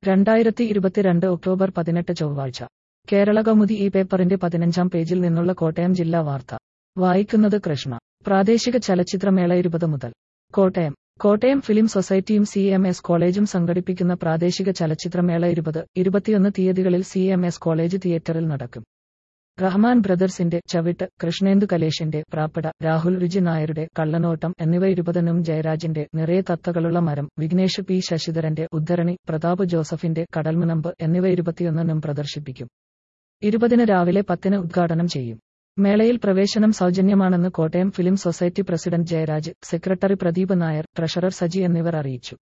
രണ്ടായിരത്തി ഇരുപത്തിരണ്ട് ഒക്ടോബർ പതിനെട്ട് ചൊവ്വാഴ്ച കേരള കൗമുദി ഈ പേപ്പറിന്റെ പതിനഞ്ചാം പേജിൽ നിന്നുള്ള കോട്ടയം ജില്ലാ വാർത്ത വായിക്കുന്നത് കൃഷ്ണ പ്രാദേശിക ചലച്ചിത്രമേള ഇരുപത് മുതൽ കോട്ടയം കോട്ടയം ഫിലിം സൊസൈറ്റിയും സി എം എസ് കോളേജും സംഘടിപ്പിക്കുന്ന പ്രാദേശിക ചലച്ചിത്രമേള ഇരുപത് ഇരുപത്തിയൊന്ന് തീയതികളിൽ സി എം എസ് കോളേജ് തിയേറ്ററിൽ നടക്കും റഹ്മാൻ ബ്രദർസിന്റെ ചവിട്ട് കൃഷ്ണേന്ദു കലേഷിന്റെ പ്രാപ്പട രാഹുൽ രുചി നായരുടെ കള്ളനോട്ടം എന്നിവ ഇരുപതിനും ജയരാജിന്റെ നിറയെ തത്തകളുള്ള മരം വിഘ്നേഷ് പി ശശിധരന്റെ ഉദ്ധരണി പ്രതാപ് ജോസഫിന്റെ കടൽമുനമ്പ് എന്നിവ ഇരുപത്തിയൊന്നിനും പ്രദർശിപ്പിക്കും ഇരുപതിന് രാവിലെ പത്തിന് ഉദ്ഘാടനം ചെയ്യും മേളയിൽ പ്രവേശനം സൗജന്യമാണെന്ന് Kottayam film society president Jayaraj secretary Pradeep Nair treasurer Saji എന്നിവർ അറിയിച്ചു